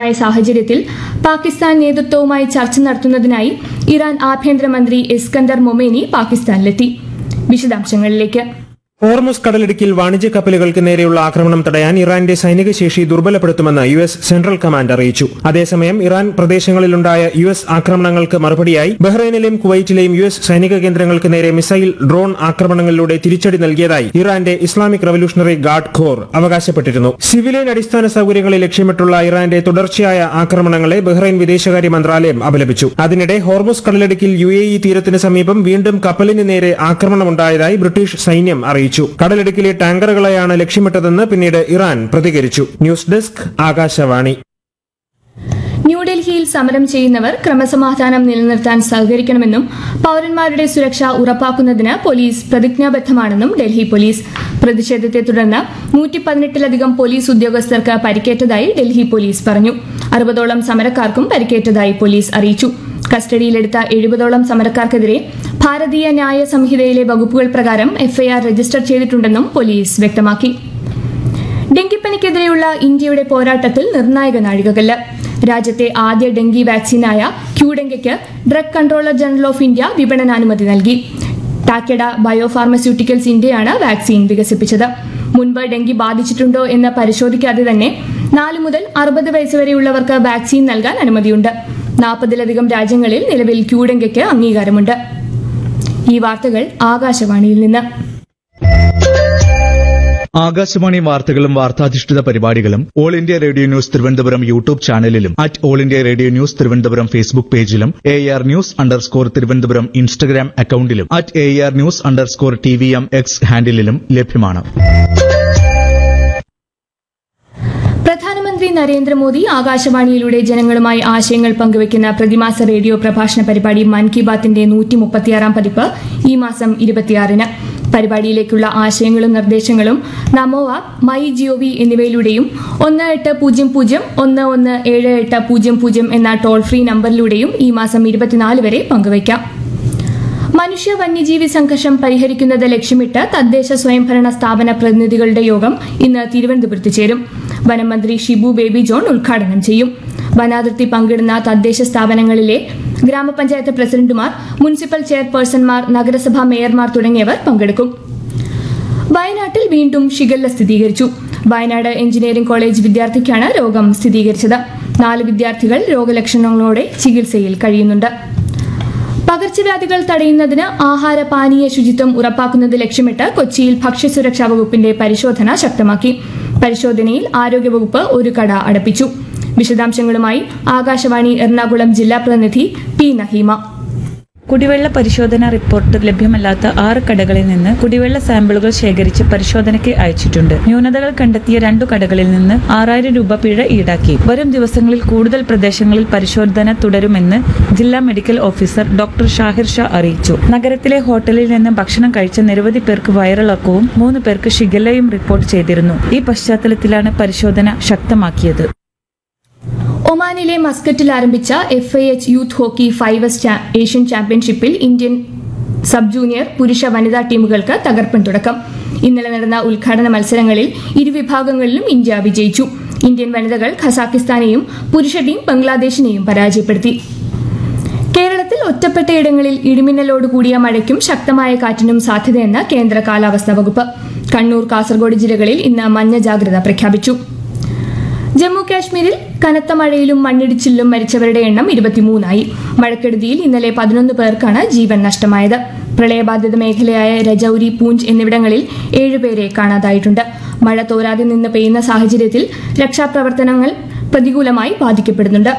രൂക്ഷമായ സാഹചര്യത്തിൽ പാകിസ്ഥാൻ നേതൃത്വവുമായി ചർച്ച നടത്തുന്നതിനായി ഇറാൻ ആഭ്യന്തരമന്ത്രി ഇസ്കന്ദർ മൊമേനി പാകിസ്ഥാനിലെത്തി വിശദാംശങ്ങളിലേക്ക് ഹോർമുസ് കടലിടുക്കിൽ വാണിജ്യ കപ്പലുകൾക്ക് നേരെയുള്ള ആക്രമണം തടയാൻ ഇറാന്റെ സൈനിക ശേഷി ദുർബലപ്പെടുത്തുമെന്ന് യു എസ് സെൻട്രൽ കമാൻഡ് അറിയിച്ചു അതേസമയം ഇറാൻ പ്രദേശങ്ങളിലുണ്ടായ യു എസ് ആക്രമണങ്ങൾക്ക് മറുപടിയായി ബഹ്റൈനിലെയും കുവൈറ്റിലെയും യു എസ് സൈനിക കേന്ദ്രങ്ങൾക്ക് നേരെ മിസൈൽ ഡ്രോൺ ആക്രമണങ്ങളിലൂടെ തിരിച്ചടി നൽകിയതായി ഇറാന്റെ ഇസ്ലാമിക് റവല്യൂഷണറി ഗാർഡ് ഖോർ അവകാശപ്പെട്ടിരുന്നു സിവിലിയൻ അടിസ്ഥാന സൌകര്യങ്ങളെ ലക്ഷ്യമിട്ടുള്ള ഇറാന്റെ തുടർച്ചയായ ആക്രമണങ്ങളെ ബഹ്റൈൻ വിദേശകാര്യ മന്ത്രാലയം അപലപിച്ചു അതിനിടെ ഹോർമുസ് കടലിടുക്കിൽ യു എ ഇ തീരത്തിന് സമീപം വീണ്ടും കപ്പലിന് നേരെ ആക്രമണമുണ്ടായതായി ബ്രിട്ടീഷ് സൈന്യം അറിയിച്ചു കടലിടുക്കിലെ ടാങ്കറുകളെയാണ് ലക്ഷ്യമിട്ടതെന്ന് പിന്നീട് ഇറാൻ പ്രതികരിച്ചു ന്യൂസ് ഡെസ്ക് ആകാശവാണി ന്യൂഡൽഹിയിൽ സമരം ചെയ്യുന്നവർ ക്രമസമാധാനം നിലനിർത്താൻ സഹകരിക്കണമെന്നും പൌരന്മാരുടെ സുരക്ഷ ഉറപ്പാക്കുന്നതിന് പോലീസ് പ്രതിജ്ഞാബദ്ധമാണെന്നും ഡൽഹി പോലീസ് പ്രതിഷേധത്തെ തുടർന്ന് നൂറ്റി പതിനെട്ടിലധികം പോലീസ് ഉദ്യോഗസ്ഥർക്ക് പരിക്കേറ്റതായി ഡൽഹി പോലീസ് പറഞ്ഞു അറുപതോളം സമരക്കാർക്കും പരിക്കേറ്റതായി പോലീസ് അറിയിച്ചു കസ്റ്റഡിയിലെടുത്ത എഴുപതോളം സമരക്കാർക്കെതിരെ ഭാരതീയ ന്യായ സംഹിതയിലെ വകുപ്പുകൾ പ്രകാരം എഫ്ഐആർ രജിസ്റ്റർ ചെയ്തിട്ടുണ്ടെന്നും പോലീസ് വ്യക്തമാക്കി ഡെങ്കിപ്പനിക്കെതിരെയുള്ള ഇന്ത്യയുടെ പോരാട്ടത്തിൽ നിർണായക നാഴികകല്ല് രാജ്യത്തെ ആദ്യ ഡെങ്കി വാക്സിനായ ക്യൂഡെങ്കയ്ക്ക് drug controller general of India വിപണനാനുമതി നൽകി ടാക്കഡ ബയോഫാർമസ്യൂട്ടിക്കൽസ് ഇന്ത്യയാണ് വാക്സിൻ വികസിപ്പിച്ചത് മുൻപ് ഡെങ്കി ബാധിച്ചിട്ടുണ്ടോ എന്ന് പരിശോധിക്കാതെ തന്നെ നാല് മുതൽ അറുപത് വയസ്സ് വരെയുള്ളവർക്ക് വാക്സിൻ നൽകാൻ അനുമതിയുണ്ട് നാൽപ്പതിലധികം രാജ്യങ്ങളിൽ നിലവിൽ ക്യൂഡെങ്കയ്ക്ക് അംഗീകാരമുണ്ട് ഈ വാർത്തകൾ ആകാശവാണിയിൽ നിന്ന് ആകാശവാണി വാർത്തകളും വാർത്താധിഷ്ഠിത പരിപാടികളും all India radio news Thiruvananthapuram YouTube ചാനലിലും at all India radio news Thiruvananthapuram Facebook പേജിലും A R news underscore Thiruvananthapuram Instagram അക്കൌണ്ടിലും at A R news underscore T V M X ഹാൻഡിലും ലഭ്യമാണ് പ്രധാനമന്ത്രി നരേന്ദ്രമോദി ആകാശവാണിയിലൂടെ ജനങ്ങളുമായി ആശയങ്ങൾ പങ്കുവയ്ക്കുന്ന പ്രതിമാസ റേഡിയോ പ്രഭാഷണ പരിപാടി മൻ കി ബാത്തിന്റെ നൂറ്റി മുപ്പത്തിയാറാം പതിപ്പ് ഈ മാസം ഇരുപത്തിയാറിന് പരിപാടിയിലേക്കുള്ള ആശയങ്ങളും നിർദ്ദേശങ്ങളും നമോ ആപ്പ് മൈ ജിഒവി എന്നിവയിലൂടെയും ഒന്ന് എട്ട് പൂജ്യം പൂജ്യം ഒന്ന് ഒന്ന് ഏഴ് എട്ട് പൂജ്യം പൂജ്യം എന്ന ടോൾ ഫ്രീ നമ്പറിലൂടെയും ഈ മാസം ഇരുപത്തിനാല് വരെ പങ്കുവയ്ക്കാം മനുഷ്യ വന്യജീവി സംഘർഷം പരിഹരിക്കുന്നത് ലക്ഷ്യമിട്ട് തദ്ദേശ സ്വയംഭരണ സ്ഥാപന പ്രതിനിധികളുടെ യോഗം ഇന്ന് തിരുവനന്തപുരത്ത് ചേരും വനമന്ത്രി ഷിബു ബേബി ജോൺ ഉദ്ഘാടനം ചെയ്യും വനാതിർത്തി പങ്കിടുന്ന തദ്ദേശ സ്ഥാപനങ്ങളിലെ ഗ്രാമപഞ്ചായത്ത് പ്രസിഡന്റുമാർ മുനിസിപ്പൽ ചെയർപേഴ്സൺമാർ നഗരസഭാ മേയർമാർ തുടങ്ങിയവർ പങ്കെടുക്കും വയനാട്ടിൽ വീണ്ടും ഷിഗല്ല സ്ഥിരീകരിച്ചു വയനാട് എഞ്ചിനീയറിംഗ് കോളേജ് വിദ്യാർത്ഥിക്കാണ് രോഗം സ്ഥിരീകരിച്ചത് നാല് വിദ്യാർത്ഥികൾ രോഗലക്ഷണങ്ങളോടെ ചികിത്സയിൽ കഴിയുന്നുണ്ട് പകർച്ചവ്യാധികൾ തടയുന്നതിന് ആഹാര പാനീയ ശുചിത്വം ഉറപ്പാക്കുന്നത് ലക്ഷ്യമിട്ട് കൊച്ചിയിൽ ഭക്ഷ്യസുരക്ഷാ വകുപ്പിന്റെ പരിശോധന ശക്തമാക്കി പരിശോധനയിൽ ആരോഗ്യവകുപ്പ് ഒരു കട അടപ്പിച്ചു വിശദാംശങ്ങളുമായി ആകാശവാണി എറണാകുളം ജില്ലാ പ്രതിനിധി പി നഹീമ കുടിവെള്ള പരിശോധന റിപ്പോർട്ട് ലഭ്യമല്ലാത്ത ആറ് കടകളിൽ നിന്ന് കുടിവെള്ള സാമ്പിളുകൾ ശേഖരിച്ച് പരിശോധനയ്ക്ക് അയച്ചിട്ടുണ്ട് ന്യൂനതകൾ കണ്ടെത്തിയ രണ്ടു കടകളിൽ നിന്ന് ആറായിരം രൂപ പിഴ ഈടാക്കി വരും ദിവസങ്ങളിൽ കൂടുതൽ പ്രദേശങ്ങളിൽ പരിശോധന തുടരുമെന്ന് ജില്ലാ medical officer doctor Shahir Shah അറിയിച്ചു നഗരത്തിലെ ഹോട്ടലിൽ നിന്ന് ഭക്ഷണം കഴിച്ച നിരവധി പേർക്ക് വയറിളക്കവും മൂന്ന് പേർക്ക് ഷിഗല്ലയും റിപ്പോർട്ട് ചെയ്തിരുന്നു ഈ പശ്ചാത്തലത്തിലാണ് പരിശോധന ശക്തമാക്കിയത് ഒമാനിലെ മസ്കറ്റിൽ ആരംഭിച്ച F I H youth hockey fives ചാ- ഏഷ്യൻ ചാമ്പ്യൻഷിപ്പിൽ ഇന്ത്യൻ സബ് ജൂനിയർ പുരുഷ വനിതാ ടീമുകൾക്ക് തകർപ്പൻ തുടക്കം ഇന്നലെ നടന്ന ഉദ്ഘാടന മത്സരങ്ങളിൽ ഇരുവിഭാഗങ്ങളിലും ഇന്ത്യ വിജയിച്ചു ഇന്ത്യൻ വനിതകൾ ഖസാക്കിസ്ഥാനെയും പുരുഷ ടീം ബംഗ്ലാദേശിനെയും പരാജയപ്പെടുത്തി കേരളത്തിൽ ഒറ്റപ്പെട്ടയിടങ്ങളിൽ ഇടിമിന്നലോട് കൂടിയ മഴയ്ക്കും ശക്തമായ കാറ്റിനും സാധ്യതയെന്ന് കേന്ദ്ര കാലാവസ്ഥാ വകുപ്പ് കണ്ണൂർ കാസർഗോഡ് ജില്ലകളിൽ ഇന്ന് മഞ്ഞ ജാഗ്രത പ്രഖ്യാപിച്ചു ജമ്മു കാശ്മീരിൽ കനത്ത മഴയിലും മണ്ണിടിച്ചിലും മരിച്ചവരുടെ എണ്ണം ഇരുപത്തിമൂന്നായി മഴക്കെടുതിയിൽ ഇന്നലെ പതിനൊന്ന് പേർക്കാണ് ജീവൻ നഷ്ടമായത് പ്രളയബാധിത മേഖലയായ രജൌരി പൂഞ്ച് എന്നിവിടങ്ങളിൽ ഏഴുപേരെ കാണാതായിട്ടുണ്ട് മഴ തോരാതെ നിന്ന് പെയ്യുന്ന സാഹചര്യത്തിൽ രക്ഷാപ്രവർത്തനങ്ങൾ പ്രതികൂലമായി ബാധിക്കപ്പെടുന്നുണ്ട്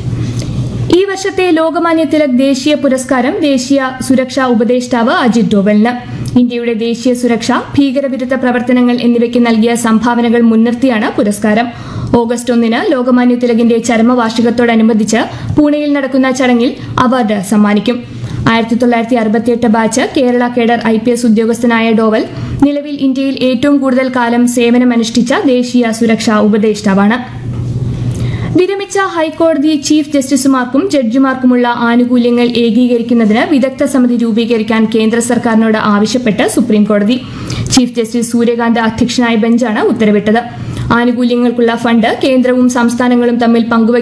ഈ വർഷത്തെ ലോകമാന്യ തിലക് ദേശീയ പുരസ്കാരം ദേശീയ സുരക്ഷാ ഉപദേഷ്ടാവ് അജിത് ഡോവലിന് ഇന്ത്യയുടെ ദേശീയ സുരക്ഷ ഭീകരവിരുദ്ധ പ്രവർത്തനങ്ങൾ എന്നിവയ്ക്ക് നൽകിയ സംഭാവനകൾ മുൻനിർത്തിയാണ് പുരസ്കാരം ഓഗസ്റ്റ് ഒന്നിന് ലോകമാന്യ തിലകിന്റെ ചരമവാർഷികത്തോടനുബന്ധിച്ച് പൂനെയിൽ നടക്കുന്ന ചടങ്ങിൽ അവാർഡ് സമ്മാനിക്കും ആയിരത്തി തൊള്ളായിരത്തി അറുപത്തിയെട്ട് batch Kerala cadre I P S ഉദ്യോഗസ്ഥനായ ഡോവൽ നിലവിൽ ഇന്ത്യയിൽ ഏറ്റവും കൂടുതൽ കാലം സേവനമനുഷ്ഠിച്ച ദേശീയ സുരക്ഷാ ഉപദേഷ്ടാവാണ് വിരമിച്ച ഹൈക്കോടതി ചീഫ് ജസ്റ്റിസുമാർക്കും ജഡ്ജിമാർക്കുമുള്ള ആനുകൂല്യങ്ങൾ ഏകീകരിക്കുന്നതിന് വിദഗ്ധ സമിതി രൂപീകരിക്കാൻ കേന്ദ്ര സർക്കാരിനോട് ആവശ്യപ്പെട്ട് സുപ്രീം കോടതി ചീഫ് ജസ്റ്റിസ് സൂര്യകാന്ത് അധ്യക്ഷനായ ബെഞ്ചാണ് ഉത്തരവിട്ടത് ആനുകൂല്യങ്ങൾക്കുള്ള ഫണ്ട് കേന്ദ്രവും സംസ്ഥാനങ്ങളും തമ്മിൽ പങ്കുവയ്ക്കും